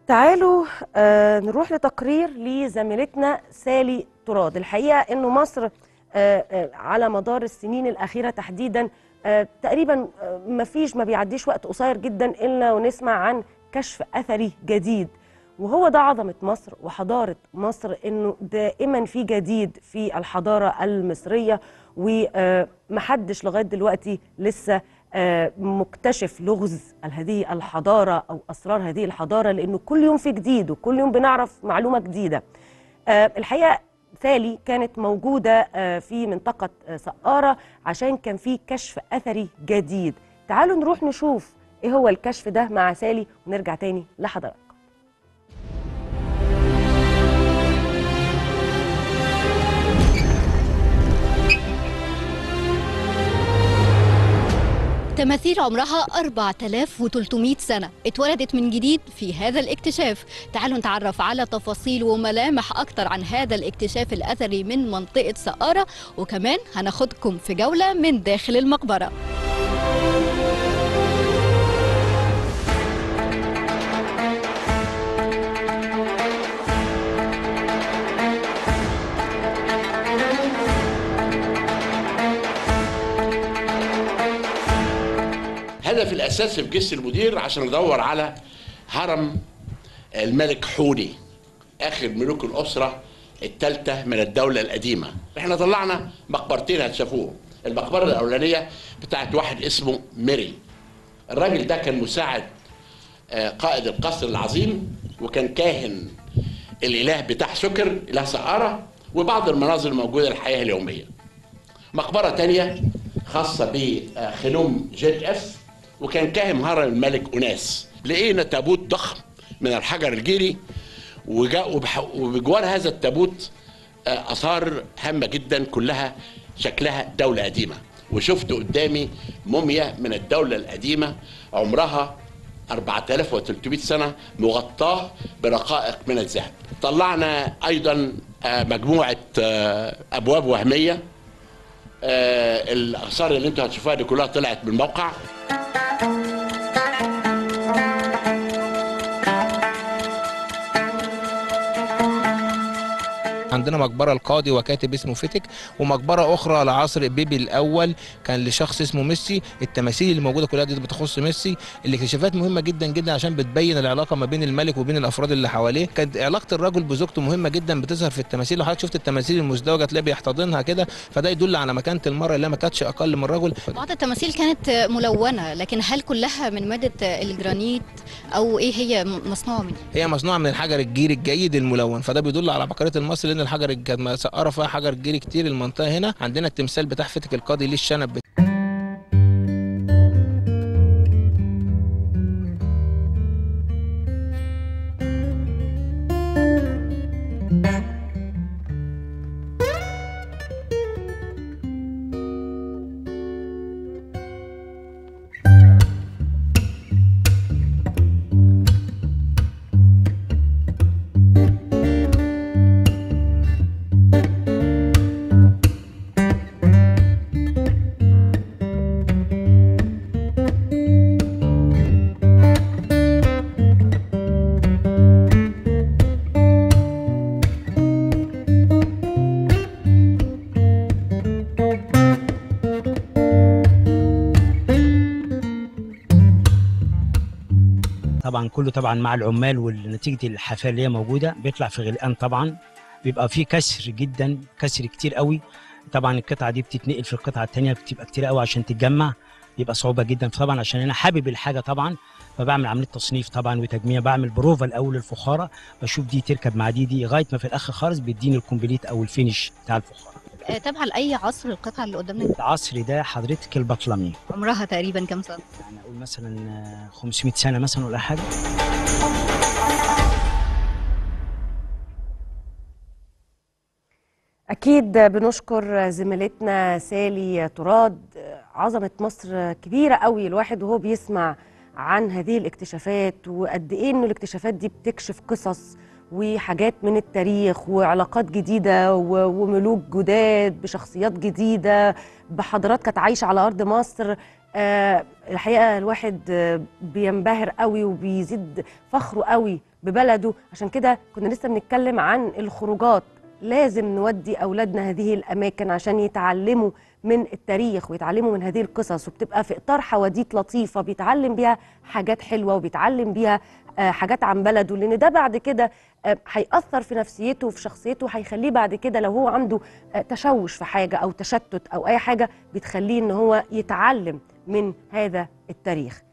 تعالوا آه نروح لتقرير لزميلتنا سالي تراد الحقيقة أنه مصر آه آه على مدار السنين الأخيرة تحديدا آه تقريبا آه ما فيش ما بيعديش وقت قصير جدا إلا ونسمع عن كشف أثري جديد وهو ده عظمة مصر وحضارة مصر إنه دائما في جديد في الحضارة المصرية ومحدش لغاية دلوقتي لسه آه، مكتشف لغز هذه الحضارة أو أسرار هذه الحضارة لأنه كل يوم في جديد وكل يوم بنعرف معلومة جديدة آه، الحقيقة ثالي كانت موجودة آه، في منطقة آه، سقارة عشان كان في كشف أثري جديد تعالوا نروح نشوف إيه هو الكشف ده مع سالي ونرجع تاني لحضراتكم تماثيل عمرها 4300 سنة اتولدت من جديد في هذا الاكتشاف تعالوا نتعرف على تفاصيل وملامح أكتر عن هذا الاكتشاف الأثري من منطقة سقارة وكمان هناخدكم في جولة من داخل المقبرة هدف الاساسي في جيش المدير عشان ندور على هرم الملك حوري اخر ملوك الاسره الثالثه من الدوله القديمه احنا طلعنا مقبرتين هتشافوهم المقبره الاولانيه بتاعت واحد اسمه ميري الراجل ده كان مساعد آه، قائد القصر العظيم وكان كاهن الاله بتاع سكر اله سقاره وبعض المناظر الموجوده الحياه اليوميه مقبره تانية خاصه بخنوم جيد اف وكان كاهن هرم الملك أناس لقينا تابوت ضخم من الحجر الجيري وجاء وبح- وبجوار هذا التابوت آه، آثار هامة جدا كلها شكلها دولة قديمة وشفت قدامي موميا من الدولة القديمة عمرها 4300 سنة مغطاة برقائق من الذهب طلعنا أيضا آه، مجموعة آه، أبواب وهمية آه، الآثار اللي انتوا هتشوفوها دي كلها طلعت من الموقع عندنا مقبره القاضي وكاتب اسمه فتك ومقبره اخرى لعصر بيبي الاول كان لشخص اسمه ميسي التماثيل اللي موجوده كلها دي بتخص ميسي الاكتشافات مهمه جدا جدا عشان بتبين العلاقه ما بين الملك وبين الافراد اللي حواليه كانت علاقه الرجل بزوجته مهمه جدا بتظهر في التماثيل لو حضرتك شفت التماثيل المزدوجه تلاقي بيحتضنها كده فده يدل على مكانه المراه اللي ما كانتش اقل من الرجل بعض التماثيل كانت ملونة لكن هل كلها من مادة الجرانيت أو إيه هي مصنوعة من هي مصنوعه من الحجر الجيري الجيد الملون فده بيدل على عبقريه المصري لان الحجر الج- كانت مسقره فيها حجر جيري كتير المنطقه هنا عندنا التمثال بتاع فتك القاضي ليه الشنب بت- طبعا كله طبعا مع العمال ونتيجه الحفايه اللي هي موجوده بيطلع في غلقان طبعا بيبقى فيه كسر جدا كسر كتير قوي طبعا القطعه دي بتتنقل في القطعه الثانيه بتبقى كتير قوي عشان تتجمع بيبقى صعوبه جدا فطبعا عشان انا حابب الحاجه طبعا فبعمل عمليه تصنيف طبعا وتجميع بعمل بروفا الاول الفخاره بشوف دي تركب مع دي دي لغايه ما في الاخر خالص بيديني الكومبليت او الفينش بتاع الفخاره آه، تابعة لأي عصر القطعة اللي قدامنا دي؟ العصر ده حضرتك البطلمي عمرها تقريبا كام سنة؟ يعني اقول مثلا آه، 500 سنه مثلا ولا حاجه أكيد بنشكر زميلتنا سالي تراد عظمة مصر كبيرة قوي الواحد وهو بيسمع عن هذه الاكتشافات وقد إيه إن الاكتشافات دي بتكشف قصص وحاجات من التاريخ وعلاقات جديده و- وملوك جداد بشخصيات جديده بحضارات كانت عايشه على ارض مصر آه، الحقيقه الواحد آه، بينبهر قوي وبيزيد فخره قوي ببلده عشان كده كنا لسه بنتكلم عن الخروجات لازم نودي اولادنا هذه الاماكن عشان يتعلموا من التاريخ ويتعلموا من هذه القصص وبتبقى في اطار حواديت لطيفه بيتعلم بيها حاجات حلوه وبيتعلم بيها آه، حاجات عن بلده لان ده بعد كده آه، هيأثر في نفسيته وفي شخصيته هيخليه بعد كده لو هو عنده آه، تشوش في حاجه او تشتت او اي حاجه بتخليه ان هو يتعلم من هذا التاريخ